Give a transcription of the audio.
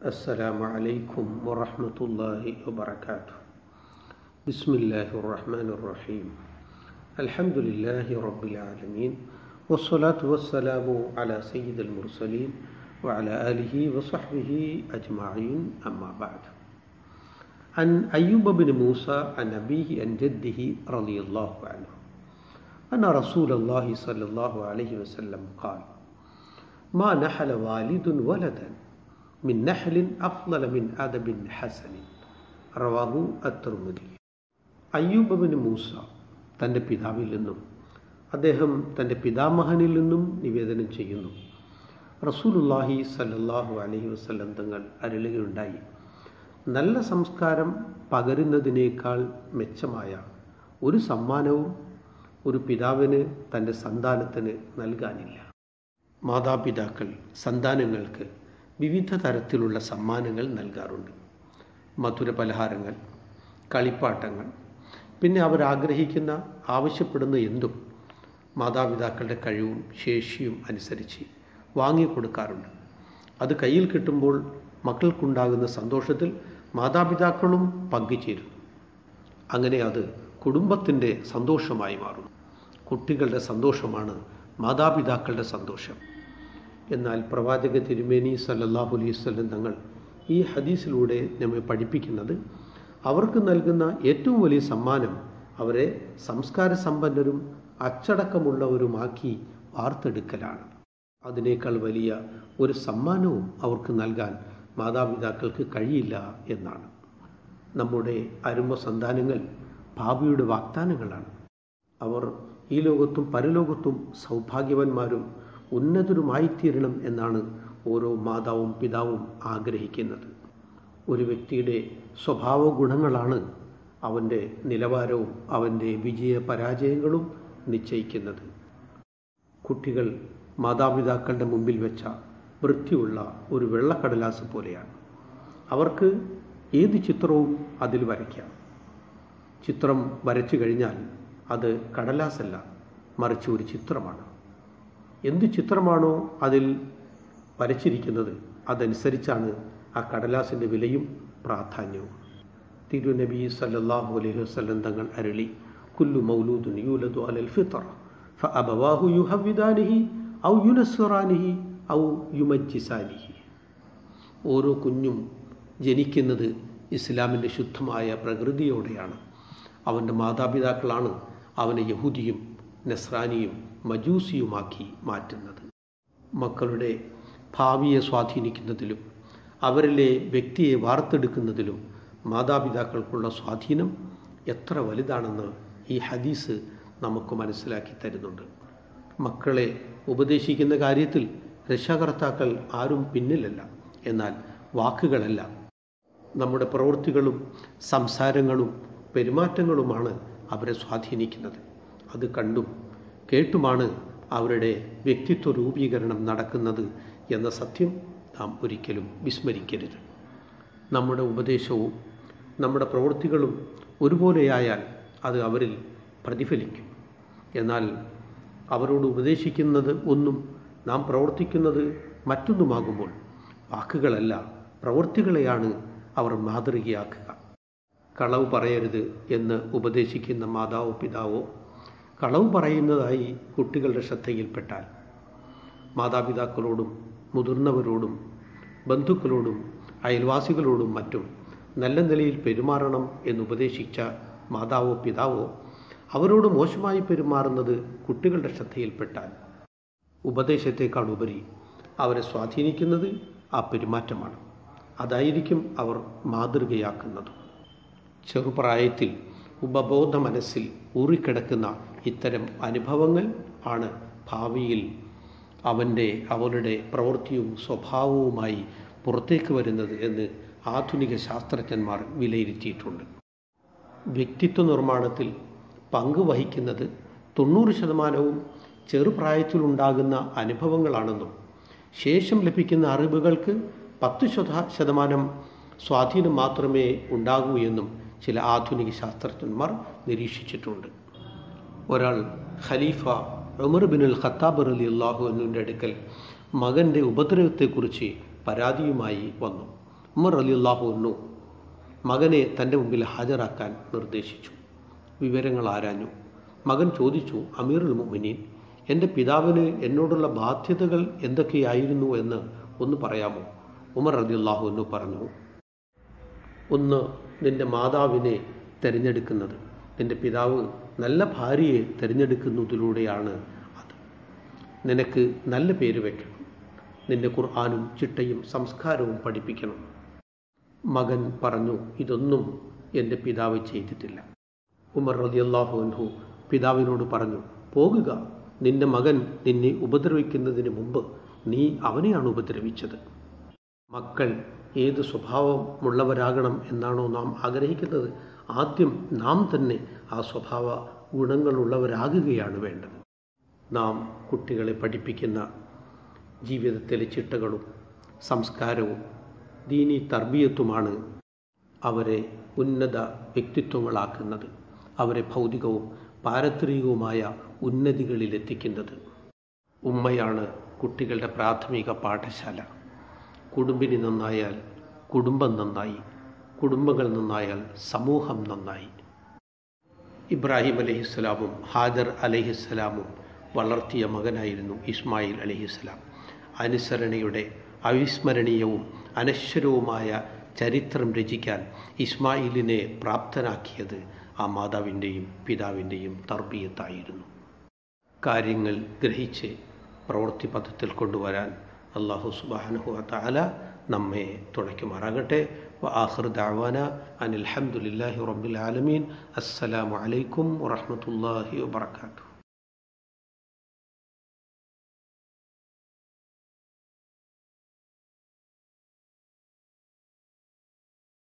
السلام عليكم ورحمة الله وبركاته بسم الله الرحمن الرحيم الحمد لله رب العالمين والصلاة والسلام على سيد المرسلين وعلى آله وصحبه أجمعين أما بعد عن أيوب بن موسى عن أبيه عن جده رضي الله عنه أن رسول الله صلى الله عليه وسلم قال ما نحل والد ولدا من نحل أفضل من أدب حسن رواه الترمذي Ayyub bin Musa തൻ്റെ പിതാവിൽ നിന്നും അദ്ദേഹം തൻ്റെ പിതാമഹനിൽ നിന്നും നിവേദനം ചെയ്യുന്നു റസൂലുല്ലാഹി സല്ലല്ലാഹു അലൈഹി വസല്ലം തങ്ങൾ അരുളുകയുണ്ടായി നല്ല സംസ്കാരം പകരുന്നതിനേക്കാൾ മെച്ചമായ ഒരു സമ്മാനവും ഒരു പിതാവിന് തൻ്റെ സന്താനത്തിന് നൽകാനില്ല മാതാപിതാക്കൾ സന്താനങ്ങൾക്ക് വിവിധ തരത്തിലുള്ള സമ്മാനങ്ങൾ നൽകാറുണ്ട് മധുര പലഹാരങ്ങൾ കളിപ്പാട്ടങ്ങൾ പിന്നെ അവരാഗ്രഹിക്കുന്ന ആവശ്യപ്പെടുന്ന എന്തും മാതാപിതാക്കളുടെ കഴിവും ശേഷിയും അനുസരിച്ച് വാങ്ങിക്കൊടുക്കാറുണ്ട് അത് കയ്യിൽ കിട്ടുമ്പോൾ മക്കൾക്കുണ്ടാകുന്ന സന്തോഷത്തിൽ മാതാപിതാക്കളും പങ്കുചേരുന്നു അങ്ങനെ അത് കുടുംബത്തിൻ്റെ സന്തോഷമായി മാറുന്നു കുട്ടികളുടെ സന്തോഷമാണ് മാതാപിതാക്കളുടെ സന്തോഷം എന്നാൽ പ്രവാചക തിരുമേനി സല്ലല്ലാഹു അലൈഹി വസല്ലം തങ്ങൾ ഈ ഹദീസിലൂടെ നമ്മെ പഠിപ്പിക്കുന്നത് അവർക്ക് നൽകുന്ന ഏറ്റവും വലിയ സമ്മാനം അവരെ സംസ്കാര സമ്പന്നരും അച്ചടക്കമുള്ളവരുമാക്കി വാർത്തെടുക്കലാണ് അതിനേക്കാൾ വലിയ ഒരു സമ്മാനവും അവർക്ക് നൽകാൻ മാതാപിതാക്കൾക്ക് കഴിയില്ല എന്നാണ് നമ്മുടെ അരുമ സന്താനങ്ങൾ ഭാവിയുടെ വാഗ്ദാനങ്ങളാണ് അവർ ഈ ലോകത്തും പരലോകത്തും സൗഭാഗ്യവന്മാരും ഉന്നതരുമായിത്തീരണം എന്നാണ് ഓരോ മാതാവും പിതാവും ആഗ്രഹിക്കുന്നത് ഒരു വ്യക്തിയുടെ സ്വഭാവ ഗുണങ്ങളാണ് അവൻ്റെ നിലവാരവും അവൻ്റെ വിജയ പരാജയങ്ങളും നിശ്ചയിക്കുന്നത് കുട്ടികൾ മാതാപിതാക്കളുടെ മുമ്പിൽ വെച്ച വൃത്തിയുള്ള ഒരു വെള്ളക്കടലാസ് പോലെയാണ് അവർക്ക് ഏത് ചിത്രവും അതിൽ വരയ്ക്കാം ചിത്രം വരച്ചു കഴിഞ്ഞാൽ അത് കടലാസല്ല മറിച്ച് ഒരു ചിത്രമാണ് എന്ത് ചിത്രമാണോ അതിൽ വരച്ചിരിക്കുന്നത് അതനുസരിച്ചാണ് ആ കടലാസിൻ്റെ വിലയും പ്രാധാന്യവും തിരുനബി സല്ലല്ലാഹു അലൈഹി വസല്ലം തങ്ങൾ അരുളി കുല്ലു മൗലൂദുൻ യൂലദു അലൽ ഫിത്ര ഫഅബവാഹു യുഹവ്വിദാനിഹി ഔ യുനസ്റാനിഹി ഔ യുമജ്ജിസാനിഹി ഓരോ കുഞ്ഞും ജനിക്കുന്നത് ഇസ്ലാമിൻ്റെ ശുദ്ധമായ പ്രകൃതിയോടെയാണ് അവൻ്റെ മാതാപിതാക്കളാണ് അവനെ യഹൂദിയും നസ്രാനിയും മജൂസിയുമാക്കി മാറ്റുന്നത് മക്കളുടെ ഭാവിയെ സ്വാധീനിക്കുന്നതിലും അവരിലെ വ്യക്തിയെ വാർത്തെടുക്കുന്നതിലും മാതാപിതാക്കൾക്കുള്ള സ്വാധീനം എത്ര വലുതാണെന്ന് ഈ ഹദീസ് നമുക്ക് മനസ്സിലാക്കി തരുന്നുണ്ട് മക്കളെ ഉപദേശിക്കുന്ന കാര്യത്തിൽ രക്ഷാകർത്താക്കൾ ആരും പിന്നിലല്ല എന്നാൽ വാക്കുകളല്ല നമ്മുടെ പ്രവൃത്തികളും സംസാരങ്ങളും പെരുമാറ്റങ്ങളുമാണ് അവരെ സ്വാധീനിക്കുന്നത് അത് കണ്ടും കേട്ടുമാണ് അവരുടെ വ്യക്തിത്വ രൂപീകരണം നടക്കുന്നത് എന്ന സത്യം നാം ഒരിക്കലും വിസ്മരിക്കരുത് നമ്മുടെ ഉപദേശവും നമ്മുടെ പ്രവൃത്തികളും ഒരുപോലെയായാൽ അത് അവരിൽ പ്രതിഫലിക്കും എന്നാൽ അവരോട് ഉപദേശിക്കുന്നത് ഒന്നും നാം പ്രവർത്തിക്കുന്നത് മറ്റൊന്നുമാകുമ്പോൾ വാക്കുകളല്ല പ്രവൃത്തികളെയാണ് അവർ മാതൃകയാക്കുക കളവ് പറയരുത് എന്ന് ഉപദേശിക്കുന്ന മാതാവോ പിതാവോ കളവ് പറയുന്നതായി കുട്ടികളുടെ ശ്രദ്ധയിൽപ്പെട്ടാൽ മാതാപിതാക്കളോടും മുതിർന്നവരോടും ബന്ധുക്കളോടും അയൽവാസികളോടും മറ്റും നല്ല നിലയിൽ പെരുമാറണം എന്ന് ഉപദേശിച്ച മാതാവോ പിതാവോ അവരോട് മോശമായി പെരുമാറുന്നത് കുട്ടികളുടെ ശ്രദ്ധയിൽപ്പെട്ടാൽ ഉപദേശത്തെക്കാൾ ഉപരി അവരെ സ്വാധീനിക്കുന്നത് ആ പെരുമാറ്റമാണ് അതായിരിക്കും അവർ മാതൃകയാക്കുന്നത് ചെറുപ്രായത്തിൽ ഉപബോധ മനസ്സിൽ ഊറിക്കിടക്കുന്ന ഇത്തരം അനുഭവങ്ങൾ ആണ് ഭാവിയിൽ അവൻ്റെ അവളുടെ പ്രവൃത്തിയും സ്വഭാവവുമായി പുറത്തേക്ക് വരുന്നത് എന്ന് ആധുനിക ശാസ്ത്രജ്ഞന്മാർ വിലയിരുത്തിയിട്ടുണ്ട് വ്യക്തിത്വ നിർമ്മാണത്തിൽ പങ്കുവഹിക്കുന്നത് തൊണ്ണൂറ് ശതമാനവും ചെറുപ്രായത്തിലുണ്ടാകുന്ന അനുഭവങ്ങളാണെന്നും ശേഷം ലഭിക്കുന്ന അറിവുകൾക്ക് പത്ത് ശതമാനം സ്വാധീനം മാത്രമേ ഉണ്ടാകൂ എന്നും ചില ആധുനിക ശാസ്ത്രജ്ഞന്മാർ നിരീക്ഷിച്ചിട്ടുണ്ട് ഒരാൾ ഖലീഫ Umar bin al Khattab Ali അള്ളാഹു എന്നിൻ്റെ അടുക്കൽ മകൻ്റെ ഉപദ്രവത്തെക്കുറിച്ച് പരാതിയുമായി വന്നു ഉമർ അലി അള്ളാഹുന്നു മകനെ തൻ്റെ മുമ്പിൽ ഹാജരാക്കാൻ നിർദ്ദേശിച്ചു വിവരങ്ങൾ ആരാഞ്ഞു മകൻ ചോദിച്ചു അമീറുൽ മുമിനീൻ എൻ്റെ പിതാവിന് എന്നോടുള്ള ബാധ്യതകൾ എന്തൊക്കെയായിരുന്നു എന്ന് ഒന്ന് പറയാമോ ഉമർ റതി അള്ളാഹുന്നു പറഞ്ഞു ഒന്ന് നിന്റെ മാതാവിനെ തിരഞ്ഞെടുക്കുന്നത് നിന്റെ പിതാവ് നല്ല ഭാര്യയെ തിരഞ്ഞെടുക്കുന്നതിലൂടെയാണ് അത് നിനക്ക് നല്ല പേര് വയ്ക്കണം നിന്റെ ഖുർആാനും ചിട്ടയും സംസ്കാരവും പഠിപ്പിക്കണം മകൻ പറഞ്ഞു ഇതൊന്നും എൻ്റെ പിതാവ് ചെയ്തിട്ടില്ല ഉമർ റതിയല്ലാഹു അൻഹു പിതാവിനോട് പറഞ്ഞു പോകുക നിന്റെ മകൻ നിന്നെ ഉപദ്രവിക്കുന്നതിന് മുമ്പ് നീ അവനെയാണ് ഉപദ്രവിച്ചത് മക്കൾ ഏത് സ്വഭാവമുള്ളവരാകണം എന്നാണോ നാം ആഗ്രഹിക്കുന്നത് ആദ്യം നാം തന്നെ ആ സ്വഭാവ ഗുണങ്ങളുള്ളവരാകുകയാണ് വേണ്ടത് നാം കുട്ടികളെ പഠിപ്പിക്കുന്ന ജീവിതത്തിലെ ചിട്ടകളും സംസ്കാരവും ദീനി തർബീയത്തുമാണ് അവരെ ഉന്നത വ്യക്തിത്വങ്ങളാക്കുന്നത് അവരെ ഭൗതികവും പാരത്രികവുമായ ഉന്നതികളിലെത്തിക്കുന്നത് ഉമ്മയാണ് കുട്ടികളുടെ പ്രാഥമിക പാഠശാല കുടുംബിനി നന്നായാൽ കുടുംബം നന്നായി കുടുംബങ്ങൾ നന്നായാൽ സമൂഹം നന്നായി ഇബ്രാഹിം അലഹിസ്സലാമും ഹാജർ അലഹിസ്സലാമും വളർത്തിയ മകനായിരുന്നു ഇസ്മായിൽ അലഹിസ്സലാം അനുസരണയുടെ അവിസ്മരണീയവും അനശ്വരവുമായ ചരിത്രം രചിക്കാൻ ഇസ്മായിലിനെ പ്രാപ്തനാക്കിയത് ആ മാതാവിൻ്റെയും പിതാവിൻ്റെയും തർബീയത്തായിരുന്നു കാര്യങ്ങൾ ഗ്രഹിച്ച് പ്രവൃത്തി പഥത്തിൽ കൊണ്ടുവരാൻ അള്ളാഹു സുബാനഹു താല നമ്മെ തുണയ്ക്കുമാറാകട്ടെ وآخر دعوانا أن الحمد لله رب العالمين السلام عليكم ورحمة الله وبركاته